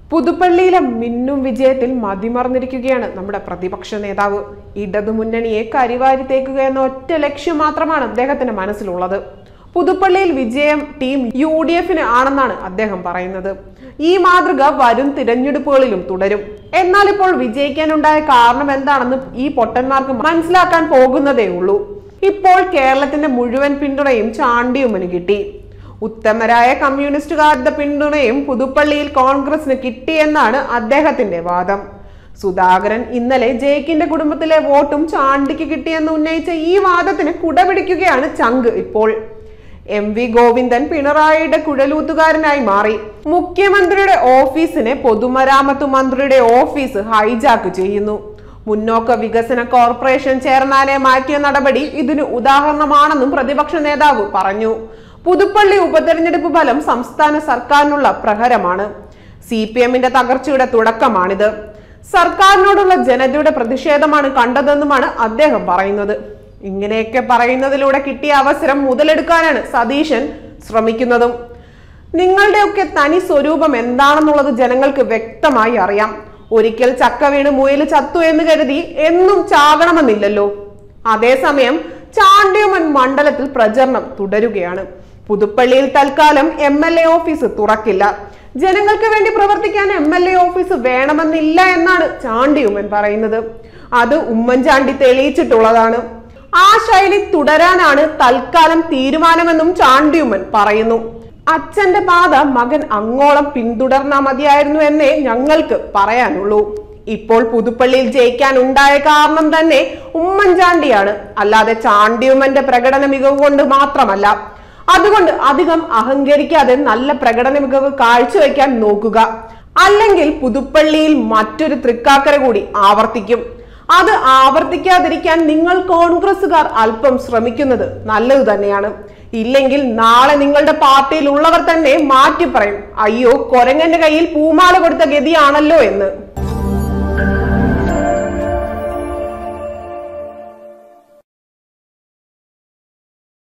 പുതുപ്പള്ളിയിലെ മിന്നും വിജയത്തിൽ മതിമറന്നിരിക്കുകയാണ് നമ്മുടെ പ്രതിപക്ഷ നേതാവ് ഇടതുമുന്നണിയെ കരിവാരി തേക്കുക എന്ന ഒറ്റ ലക്ഷ്യം മാത്രമാണ് അദ്ദേഹത്തിന്റെ മനസ്സിലുള്ളത് പുതുപ്പള്ളിയിൽ വിജയം ടീം യു ഡി എഫിന് ആണെന്നാണ് അദ്ദേഹം പറയുന്നത് ഈ മാതൃക വരും തിരഞ്ഞെടുപ്പുകളിലും തുടരും എന്നാൽ ഇപ്പോൾ വിജയിക്കാനുണ്ടായ കാരണം എന്താണെന്ന് ഈ പൊട്ടന്മാർക്ക് മനസ്സിലാക്കാൻ പോകുന്നതേ ഉള്ളൂ ഇപ്പോൾ കേരളത്തിന്റെ മുഴുവൻ പിന്തുണയും ചാണ്ടിയുമ്മന് കിട്ടി ഉത്തമരായ കമ്മ്യൂണിസ്റ്റുകാരുടെ പിന്തുണയും പുതുപ്പള്ളിയിൽ കോൺഗ്രസിന് കിട്ടിയെന്നാണ് അദ്ദേഹത്തിന്റെ വാദം സുധാകരൻ ഇന്നലെ ജയിക്കിന്റെ കുടുംബത്തിലെ വോട്ടും ചാണ്ടിക്ക് കിട്ടിയെന്ന് ഉന്നയിച്ച ഈ വാദത്തിന് കുടപിടിക്കുകയാണ് ചങ്ക് ഇപ്പോൾ എം വി ഗോവിന്ദൻ പിണറായിയുടെ കുഴലൂത്തുകാരനായി മാറി മുഖ്യമന്ത്രിയുടെ ഓഫീസിനെ പൊതുമരാമത്ത് മന്ത്രിയുടെ ഓഫീസ് ഹൈജാക്ക് ചെയ്യുന്നു മുന്നോക്ക വികസന കോർപ്പറേഷൻ ചെയർമാനെ മാറ്റിയ നടപടി ഇതിന് ഉദാഹരണമാണെന്നും പ്രതിപക്ഷ നേതാവ് പറഞ്ഞു പുതുപ്പള്ളി ഉപതെരഞ്ഞെടുപ്പ് ഫലം സംസ്ഥാന സർക്കാരിനുള്ള പ്രഹരമാണ് സി പി എമ്മിന്റെ തകർച്ചയുടെ തുടക്കമാണിത് സർക്കാരിനോടുള്ള ജനതയുടെ പ്രതിഷേധമാണ് കണ്ടതെന്നുമാണ് അദ്ദേഹം പറയുന്നത് ഇങ്ങനെയൊക്കെ പറയുന്നതിലൂടെ കിട്ടിയ അവസരം മുതലെടുക്കാനാണ് സതീശൻ ശ്രമിക്കുന്നതും നിങ്ങളുടെയൊക്കെ തനി സ്വരൂപം എന്താണെന്നുള്ളത് ജനങ്ങൾക്ക് വ്യക്തമായി അറിയാം ഒരിക്കൽ ചക്ക വീണ് മുയൽ ചത്തു എന്ന് കരുതി എന്നും ചാകണമെന്നില്ലല്ലോ അതേസമയം ചാണ്ടിയുമൻ മണ്ഡലത്തിൽ പ്രചരണം തുടരുകയാണ് പുതുപ്പള്ളിയിൽ തൽക്കാലം എം എൽ എ ഓഫീസ് തുറക്കില്ല ജനങ്ങൾക്ക് വേണ്ടി പ്രവർത്തിക്കാൻ എം എൽ എ ഓഫീസ് വേണമെന്നില്ല എന്നാണ് ചാണ്ടിയുമൻ പറയുന്നത് അത് ഉമ്മൻചാണ്ടി തെളിയിച്ചിട്ടുള്ളതാണ് ആ ശൈലി തുടരാനാണ് തൽക്കാലം തീരുമാനമെന്നും ചാണ്ടിയുമൻ പറയുന്നു അച്ഛന്റെ പാത മകൻ അങ്ങോളം പിന്തുടർന്നാ മതിയായിരുന്നു എന്നേ ഞങ്ങൾക്ക് പറയാനുള്ളൂ ഇപ്പോൾ പുതുപ്പള്ളിയിൽ ജയിക്കാൻ ഉണ്ടായ കാരണം തന്നെ ഉമ്മൻചാണ്ടിയാണ് അല്ലാതെ ചാണ്ടിയുമ്മന്റെ പ്രകടന മികവ് കൊണ്ട് മാത്രമല്ല അതുകൊണ്ട് അധികം അഹങ്കരിക്കാതെ നല്ല പ്രകടന മികവ് കാഴ്ചവെക്കാൻ നോക്കുക അല്ലെങ്കിൽ പുതുപ്പള്ളിയിൽ മറ്റൊരു തൃക്കാക്കര കൂടി ആവർത്തിക്കും അത് ആവർത്തിക്കാതിരിക്കാൻ നിങ്ങൾ കോൺഗ്രസുകാർ അല്പം ശ്രമിക്കുന്നത് നല്ലത് തന്നെയാണ് ഇല്ലെങ്കിൽ നാളെ നിങ്ങളുടെ പാർട്ടിയിൽ ഉള്ളവർ തന്നെ മാറ്റി പറയും അയ്യോ കൊരങ്ങന്റെ കയ്യിൽ പൂമാല കൊടുത്ത ഗതിയാണല്ലോ എന്ന്